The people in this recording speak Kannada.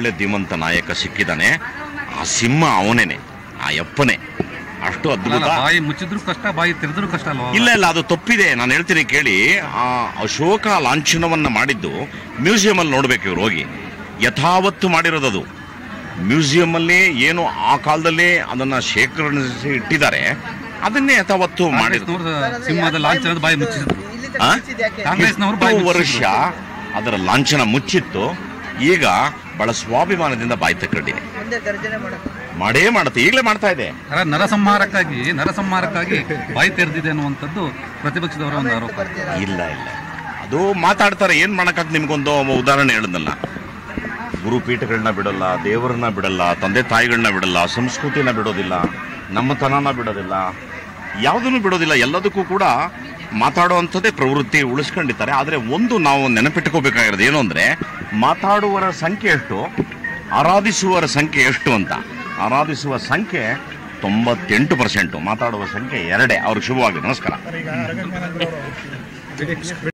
ಒಳ್ಳೆ ಧೀಮಂತ ನಾಯಕ ಸಿಕ್ಕಿದ್ದಾನೆ ಆ ಸಿಂಹ ಅವನೇನೆ ಆ ಯಪ್ಪನೇ ಅಷ್ಟು ಅಲ್ಲ, ಅದ್ಭುತ ಬಾಯಿ ಮುಚ್ಚಿದ್ರು ಕಷ್ಟ ಬಾಯಿ ತೆರೆದ್ರು ಕಷ್ಟ ಅಲ್ವಾ ಇಲ್ಲ ಇಲ್ಲ ಅದು ತಪ್ಪಿದೆ ನಾನು ಹೇಳ್ತೀನಿ ಕೇಳಿ ಆ ಅಶೋಕ ಲಾಂಛನವನ್ನ ಮಾಡಿದ್ದು ಮ್ಯೂಸಿಯಂ ಅಲ್ಲಿ ನೋಡ್ಬೇಕು ಇವ್ರು ಹೋಗಿ ಯಥಾವತ್ತು ಮಾಡಿರೋದದು ಮ್ಯೂಸಿಯಂ ಅಲ್ಲಿ ಏನು ಆ ಕಾಲದಲ್ಲಿ ಅದನ್ನ ಶೇಖರಿಸಿ ಇಟ್ಟಿದ್ದಾರೆ ಅದನ್ನೇ ಯಥಾವತ್ತು ಮಾಡಿದ್ರು ಕಾಂಗ್ರೆಸ್ನವರು ಸಿಂಹದ ಲಾಂಛನದ ಬಾಯಿ ಮುಚ್ಚಿದ್ರು ಆ? ಕಾಂಗ್ರೆಸ್ನವರು ಬಾಯಿ ಎಷ್ಟು ಮುಚ್ಚಿದ್ರು. ವರ್ಷ ಅದರ ಲಾಂಛನ ಮುಚ್ಚಿತ್ತು ಈಗ ಬಹಳ ಸ್ವಾಭಿಮಾನದಿಂದ ಬಾಯಿ ತಕ್ಕೊಂಡಿದೆ ಮುಂದೆ ಗರ್ಜನೆ ಮಾಡೋದು ಮಾಡೇ ಮಾಡುತ್ತೆ ಈಗಲೇ ಮಾಡ್ತಾ ಇದೆ ಅಲ್ಲ, ನರಸಂಹಾರಕ್ಕಾಗಿ ನರಸಂಹಾರಕ್ಕಾಗಿ ಬಾಯಿ ತೆರೆದಿದೆ ಅನ್ನುವಂಥದ್ದು ಪ್ರತಿಪಕ್ಷದವರ ಒಂದು ಆರೋಪ ಇಲ್ಲ ಇಲ್ಲ ಅದು ಮಾತಾಡ್ತಾರೆ ಏನ್ ಮಾಡಕ್ಕಾಗ ನಿಮ್ಗೊಂದು ಉದಾಹರಣೆ ಹೇಳಿದ್ನಲ್ಲ ಗುರುಪೀಠಗಳನ್ನ ಬಿಡಲ್ಲ ದೇವರನ್ನ ಬಿಡಲ್ಲ ತಂದೆ ತಾಯಿಗಳನ್ನ ಬಿಡಲ್ಲ ಸಂಸ್ಕೃತಿನ ಬಿಡೋದಿಲ್ಲ ನಮ್ಮತನನ ಬಿಡೋದಿಲ್ಲ ಯಾವುದನ್ನು ಬಿಡೋದಿಲ್ಲ ಎಲ್ಲದಕ್ಕೂ ಕೂಡ ಮಾತಾಡುವಂಥದ್ದೇ ಪ್ರವೃತ್ತಿ ಉಳಿಸ್ಕೊಂಡಿದ್ದಾರೆ ಆದರೆ ಒಂದು ನಾವು ನೆನಪಿಟ್ಕೋಬೇಕಾಗಿರೋದು ಏನು ಅಂದರೆ ಮಾತಾಡುವವರ ಸಂಖ್ಯೆ ಎಷ್ಟು ಆರಾಧಿಸುವವರ ಸಂಖ್ಯೆ ಎಷ್ಟು ಅಂತ ಆರಾಧಿಸುವ ಸಂಖ್ಯೆ ತೊಂಬತ್ತೆಂಟು ಪರ್ಸೆಂಟು ಮಾತಾಡುವ ಸಂಖ್ಯೆ ಎರಡೇ ಅವ್ರಿಗೆ ಶುಭವಾಗಿ ನಮಸ್ಕಾರ